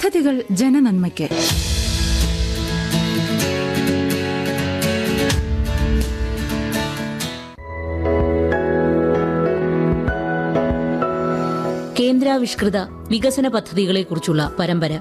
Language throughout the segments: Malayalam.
പദ്ധതികൾ ജനനന്മയ്ക്ക് കേന്ദ്രാവിഷ്കൃത വികസന പദ്ധതികളെക്കുറിച്ചുള്ള പരമ്പര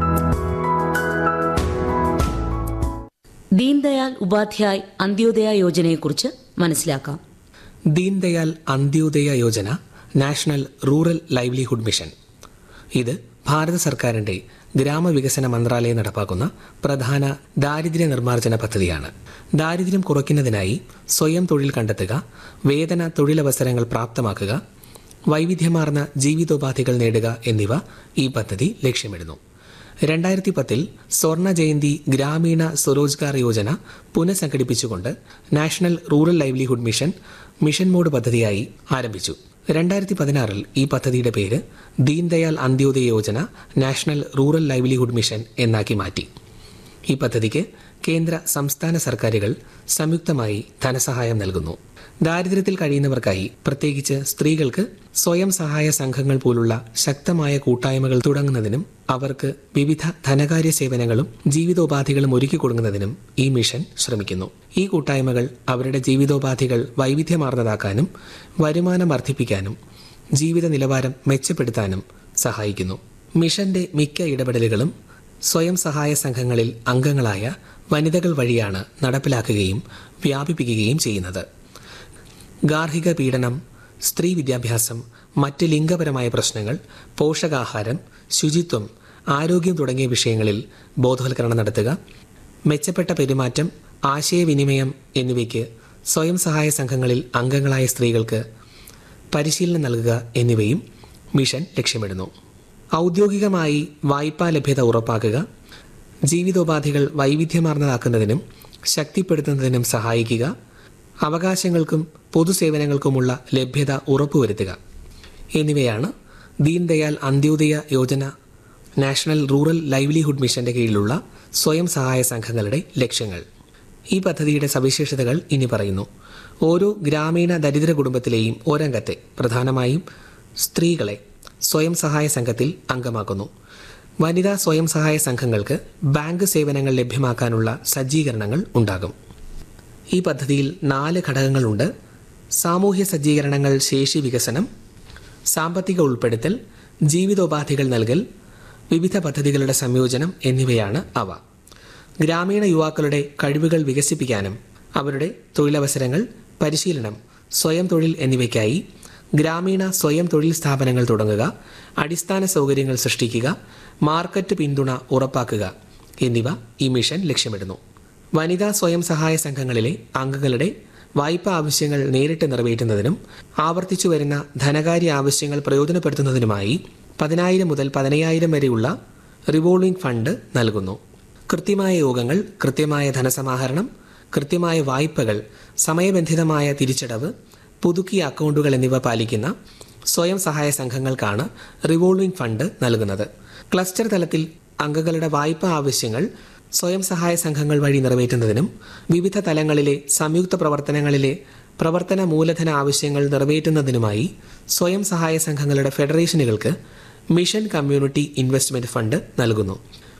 ദീൻദയാൽ ഉപാധ്യായ് അന്ത്യോദയ യോജനയെക്കുറിച്ച് മനസ്സിലാക്കാം Deendayal Antyodaya Yojana national rural livelihood mission ഇത് ഭാരത സർക്കാരിന്റെ ഗ്രാമവികസന മന്ത്രാലയം നടപ്പാക്കുന്ന പ്രധാന ദാരിദ്ര്യ നിർമ്മാർജ്ജന പദ്ധതിയാണ് ദാരിദ്ര്യം കുറയ്ക്കുന്നതിനായി സ്വയം തൊഴിൽ കണ്ടെത്തുക വേതന തൊഴിലവസരങ്ങൾ പ്രാപ്തമാക്കുക വൈവിധ്യമാർന്ന ജീവിതോപാധികൾ നേടുക എന്നിവ ഈ പദ്ധതി ലക്ഷ്യമിടുന്നു രണ്ടായിരത്തി പത്തിൽ സ്വർണ ജയന്തി ഗ്രാമീണ സ്വരോജ്ഗാർ യോജന പുനഃസംഘടിപ്പിച്ചുകൊണ്ട് national rural livelihood mission mission mode പദ്ധതിയായി ആരംഭിച്ചു രണ്ടായിരത്തി പതിനാറിൽ ഈ പദ്ധതിയുടെ പേര് Deendayal Antyodaya Yojana national rural livelihood mission എന്നാക്കി മാറ്റി ഈ പദ്ധതിക്ക് കേന്ദ്ര സംസ്ഥാന സർക്കാരുകൾ സംയുക്തമായി ധനസഹായം നൽകുന്നു ദാരിദ്ര്യത്തിൽ കഴിയുന്നവർക്കായി പ്രത്യേകിച്ച് സ്ത്രീകൾക്ക് സ്വയം സഹായ സംഘങ്ങൾ പോലുള്ള ശക്തമായ കൂട്ടായ്മകൾ തുടങ്ങുന്നതിനും അവർക്ക് വിവിധ ധനകാര്യ സേവനങ്ങളും ജീവിതോപാധികളും ഒരുക്കി കൊടുക്കുന്നതിനും ഈ മിഷൻ ശ്രമിക്കുന്നു ഈ കൂട്ടായ്മകൾ അവരുടെ ജീവിതോപാധികൾ വൈവിധ്യമാർന്നതാക്കാനും വരുമാനം വർദ്ധിപ്പിക്കാനും ജീവിത നിലവാരം മെച്ചപ്പെടുത്താനും സഹായിക്കുന്നു മിഷന്റെ മിക്ക ഇടപെടലുകളും സ്വയം സഹായ സംഘങ്ങളിൽ അംഗങ്ങളായ വനിതകൾ വഴിയാണ് നടപ്പിലാക്കുകയും വ്യാപിപ്പിക്കുകയും ചെയ്യുന്നത് ഗാർഹിക പീഡനം സ്ത്രീ വിദ്യാഭ്യാസം മറ്റ് ലിംഗപരമായ പ്രശ്നങ്ങൾ പോഷകാഹാരം ശുചിത്വം ആരോഗ്യം തുടങ്ങിയ വിഷയങ്ങളിൽ ബോധവൽക്കരണം നടത്തുക മെച്ചപ്പെട്ട പെരുമാറ്റം ആശയവിനിമയം എന്നിവയ്ക്ക് സ്വയം സഹായ സംഘങ്ങളിൽ അംഗങ്ങളായ സ്ത്രീകൾക്ക് പരിശീലനം നൽകുക എന്നിവയും മിഷൻ ലക്ഷ്യമിടുന്നു ഔദ്യോഗികമായി വായ്പാ ലഭ്യത ഉറപ്പാക്കുക ജീവിതോപാധികൾ വൈവിധ്യമാർന്നതാക്കുന്നതിനും ശക്തിപ്പെടുത്തുന്നതിനും സഹായിക്കുക അവകാശങ്ങൾക്കും പൊതുസേവനങ്ങൾക്കുമുള്ള ലഭ്യത ഉറപ്പുവരുത്തുക എന്നിവയാണ് Deendayal Antyodaya Yojana national rural livelihood മിഷന്റെ കീഴിലുള്ള സ്വയം സഹായ സംഘങ്ങളുടെ ലക്ഷ്യങ്ങൾ ഈ പദ്ധതിയുടെ സവിശേഷതകൾ ഇനി പറയുന്നു ഓരോ ഗ്രാമീണ ദരിദ്ര കുടുംബത്തിലെയും ഒരംഗത്തെ പ്രധാനമായും സ്ത്രീകളെ സ്വയം സഹായ സംഘത്തിൽ അംഗമാക്കുന്നു വനിതാ സ്വയം സഹായ സംഘങ്ങൾക്ക് ബാങ്ക് സേവനങ്ങൾ ലഭ്യമാക്കാനുള്ള സജ്ജീകരണങ്ങൾ ഉണ്ടാകും ഈ പദ്ധതിയിൽ നാല് ഘടകങ്ങളുണ്ട് സാമൂഹ്യ സജ്ജീകരണങ്ങൾ ശേഷി വികസനം സാമ്പത്തിക ഉൾപ്പെടുത്തൽ ജീവിതോപാധികൾ നൽകൽ വിവിധ പദ്ധതികളുടെ സംയോജനം എന്നിവയാണ് അവ ഗ്രാമീണ യുവാക്കളുടെ കഴിവുകൾ വികസിപ്പിക്കാനും അവരുടെ തൊഴിലവസരങ്ങൾ പരിശീലനം സ്വയം തൊഴിൽ എന്നിവയ്ക്കായി ഗ്രാമീണ സ്വയം തൊഴിൽ സ്ഥാപനങ്ങൾ തുടങ്ങുക അടിസ്ഥാന സൗകര്യങ്ങൾ സൃഷ്ടിക്കുക മാർക്കറ്റ് പിന്തുണ ഉറപ്പാക്കുക എന്നിവ ഈ മിഷൻ ലക്ഷ്യമിടുന്നു വനിതാ സ്വയം സഹായ സംഘങ്ങളിലെ അംഗങ്ങളുടെ വായ്പാ ആവശ്യങ്ങൾ നേരിട്ട് നിറവേറ്റുന്നതിനും ആവർത്തിച്ചു വരുന്ന ധനകാര്യ ആവശ്യങ്ങൾ പ്രയോജനപ്പെടുത്തുന്നതിനുമായി പതിനായിരം മുതൽ പതിനയ്യായിരം വരെയുള്ള റിവോൾവിംഗ് ഫണ്ട് നൽകുന്നു കൃത്യമായ യോഗങ്ങൾ കൃത്യമായ ധനസമാഹരണം കൃത്യമായ വായ്പകൾ സമയബന്ധിതമായ തിരിച്ചടവ് പുതുക്കിയ അക്കൗണ്ടുകൾ എന്നിവ പാലിക്കുന്ന സ്വയം സഹായ സംഘങ്ങൾക്കാണ് റിവോൾവിംഗ് ഫണ്ട് നൽകുന്നത് ക്ലസ്റ്റർ തലത്തിൽ അംഗങ്ങളുടെ വായ്പാ ആവശ്യങ്ങൾ സ്വയം സഹായ സംഘങ്ങൾ വഴി നിറവേറ്റുന്നതിനും വിവിധ തലങ്ങളിലെ സംയുക്ത പ്രവർത്തനങ്ങളിലെ പ്രവർത്തന മൂലധന ആവശ്യങ്ങൾ നിറവേറ്റുന്നതിനുമായി സ്വയം സഹായ സംഘങ്ങളുടെ ഫെഡറേഷനുകൾക്ക് മിഷൻ കമ്മ്യൂണിറ്റി ഇൻവെസ്റ്റ്മെന്റ് ഫണ്ട് നൽകുന്നു